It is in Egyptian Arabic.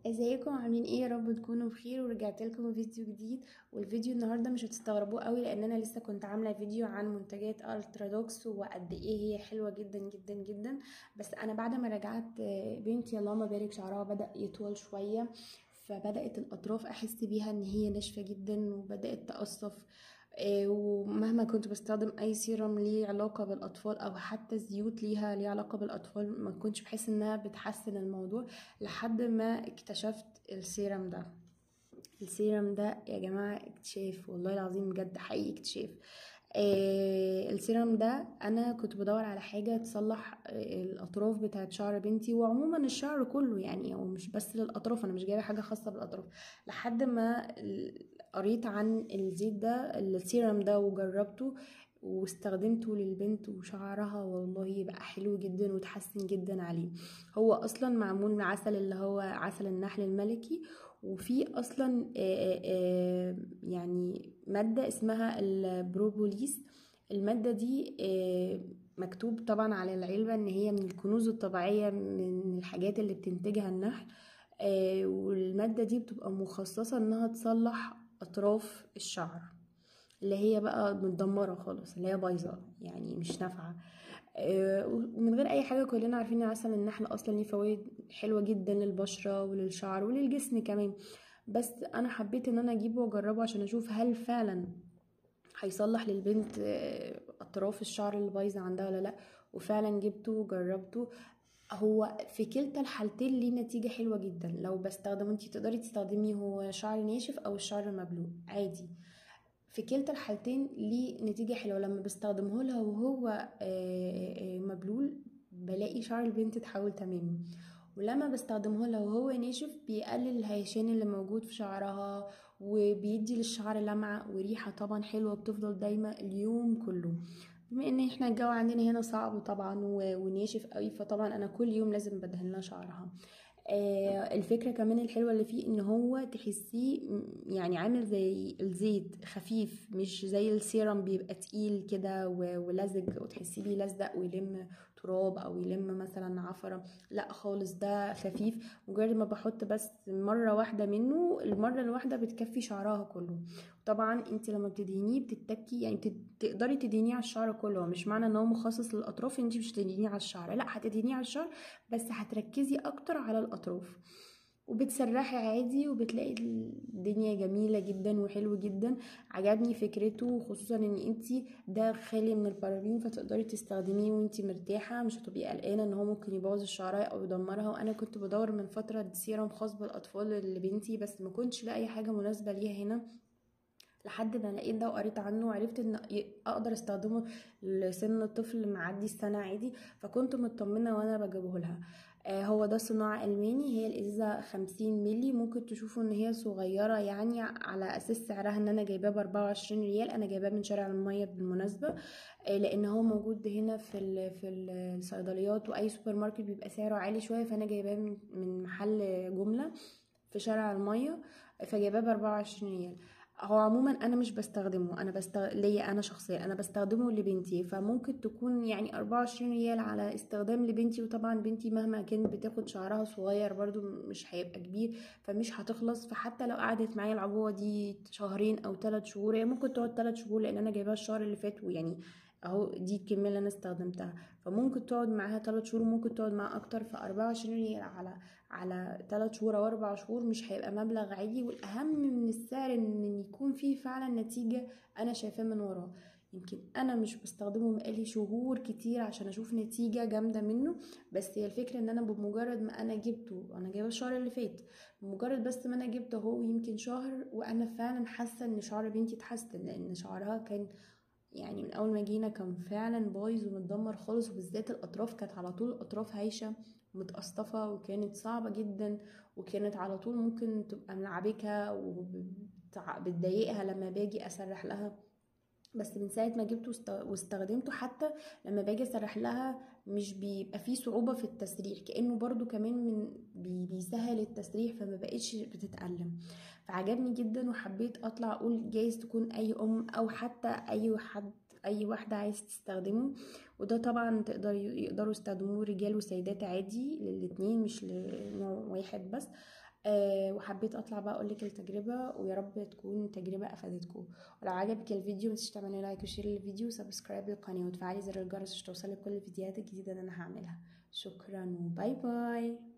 ازيكم عاملين ايه يا رب تكونوا بخير ورجعت لكم فيديو جديد والفيديو النهارده مش هتستغربوه قوي لان انا لسه كنت عامله فيديو عن منتجات الترادوكس وقد ايه هي حلوه جدا جدا جدا بس انا بعد ما رجعت آه، بنتي اللهم بارك شعرها بدا يطول شويه فبدات الاطراف احس بيها ان هي ناشفه جدا وبدات تقصف آه، ومهما كنت بستخدم اي سيرم ليه علاقه بالاطفال او حتى زيوت ليها ليه علاقه بالاطفال ما كنتش بحس انها بتحسن الموضوع لحد ما اكتشفت السيرم ده السيرم ده يا جماعه اكتشاف والله العظيم بجد حقيقي اكتشاف آه السيرم ده انا كنت بدور على حاجه تصلح آه الاطراف بتاعت شعر بنتي وعموما الشعر كله يعني هو مش بس للاطراف انا مش جايبه حاجه خاصه بالاطراف لحد ما ال- قريت عن الزيت ده السيرم ده وجربته واستخدمته للبنت وشعرها والله بقى حلو جدا وتحسن جدا عليه هو اصلا معمول من عسل اللي هو عسل النحل الملكي وفي اصلا آه، آه، يعني مادة اسمها البروبوليس المادة دي آه، مكتوب طبعا على العلبة ان هي من الكنوز الطبيعية من الحاجات اللي بتنتجها النحل آه، والمادة دي بتبقى مخصصة انها تصلح اطراف الشعر اللي هي بقى متدمرة خالص اللي هي بايظة يعني مش نافعة آه، ومن غير اي حاجة كلنا عارفين ان عسل النحل اصلا ليه فوائد حلوة جدا للبشرة وللشعر وللجسم كمان بس انا حبيت ان انا اجيبه واجربه عشان اشوف هل فعلا هيصلح للبنت آه، اطراف الشعر اللي بايظه عندها ولا لا وفعلا جبته وجربته هو في كلتا الحالتين ليه نتيجة حلوة جدا لو بستخدمه انتي تقدري تستخدمي هو شعر ناشف او الشعر المبلول عادي في كلتا الحالتين ليه نتيجة حلوة لما بستخدمه لها وهو آه، آه، مبلول بلاقي شعر البنت اتحول تماما ولما بستخدمه لها وهو ناشف بيقلل الهيشان اللي موجود في شعرها وبيدي للشعر لمعة وريحة طبعا حلوة بتفضل دايما اليوم كله بما ان احنا الجو عندنا هنا صعب طبعا و- وناشف قوي فطبعا انا كل يوم لازم بدهن لها شعرها آه الفكرة كمان الحلوة اللي فيه ان هو تحسيه م- يعني عامل زي الزيت خفيف مش زي السيرم بيبقى تقيل كده و- ولزج وتحسيه بيلزق ويلم تراب او يلم مثلا عفرة لا خالص ده خفيف مجرد ما بحط بس مرة واحدة منه المرة الواحدة بتكفي شعرها كله طبعا انت لما بتدهنيه بتتكي يعني بتد- تقدري تدهنيه على الشعر كله مش معنى ان هو مخصص للاطراف انت مش هتدهنيه على الشعر لا هتدهنيه على الشعر بس هتركزي اكتر على الاطراف وبتسرحي عادي وبتلاقي الدنيا جميلة جدا وحلو جدا عجبني فكرته خصوصا ان انتي ده خالي من البارابين فتقدري تستخدميه وانتي مرتاحة مش هتبقي قلقانة ان هو ممكن يبوظ الشعرايه او يدمرها وانا كنت بدور من فترة سيرم خاص بالاطفال لبنتي بس ما كنتش لاقي حاجة مناسبة ليها هنا لحد ما لقيت ده وقريت عنه وعرفت ان ي- اقدر استخدمه لسن الطفل معدي السنه عادي فكنت مطمنه وانا بجيبه لها آه هو ده صناعة ألماني هي الإزازة خمسين ملي ممكن تشوفوا إن هي صغيرة يعني على أساس سعرها إن أنا جايباه بأربعة وعشرين ريال أنا جايباه من شارع المية بالمناسبة آه لأن هو موجود هنا في ال في الصيدليات وأي سوبر ماركت بيبقى سعره عالي شوية فأنا جايباه من من محل جملة في شارع المية فجايباه بأربعة وعشرين ريال هو عموما انا مش بستخدمه انا بستغ... ليا انا شخصيا انا بستخدمه لبنتي فممكن تكون يعني 24 ريال على استخدام لبنتي وطبعا بنتي مهما كانت بتاخد شعرها صغير برضو مش هيبقى كبير فمش هتخلص فحتى لو قعدت معايا العبوه دي شهرين او ثلاث شهور هي ممكن تقعد ثلاث شهور لان انا جايباها الشهر اللي فات ويعني اهو دي الكميه اللي انا استخدمتها فممكن تقعد معاها 3 شهور وممكن تقعد معاها اكتر ف 24 ريال على على 3 شهور او 4 شهور مش هيبقى مبلغ عالي والاهم من السعر ان يكون فيه فعلا نتيجه انا شايفاه من وراه يمكن انا مش بستخدمه بقالي شهور كتير عشان اشوف نتيجه جامده منه بس هي الفكره ان انا بمجرد ما انا جبته انا جايبه الشهر اللي فات بمجرد بس ما انا جبته هو يمكن شهر وانا فعلا حاسه ان شعر بنتي اتحسن لان شعرها كان يعني من اول ما جينا كان فعلا بايظ ومتدمر خالص وبالذات الاطراف كانت على طول الاطراف هايشه متقصفه وكانت صعبه جدا وكانت على طول ممكن تبقى ملعبكه وبتضايقها لما باجي اسرح لها بس من ساعه ما جبته واست- واستخدمته حتى لما باجي اسرح لها مش بيبقى فيه صعوبه في التسريح كانه برضو كمان من بي- بيسهل التسريح فما بقتش بتتألم فعجبني جدا وحبيت اطلع اقول جايز تكون اي ام او حتى اي حد اي واحده عايز تستخدمه وده طبعا تقدر يقدروا يستخدموه رجال وسيدات عادي للاتنين مش لنوع واحد بس أه وحبيت اطلع بقى اقولك التجربه ويا رب تكون تجربه افادتكم ولو عجبك الفيديو متنسيش تعملي لايك وشير للفيديو وسبسكرايب للقناه وتفعلي زر الجرس عشان توصلك كل الفيديوهات الجديده اللي انا هعملها شكرا وباي باي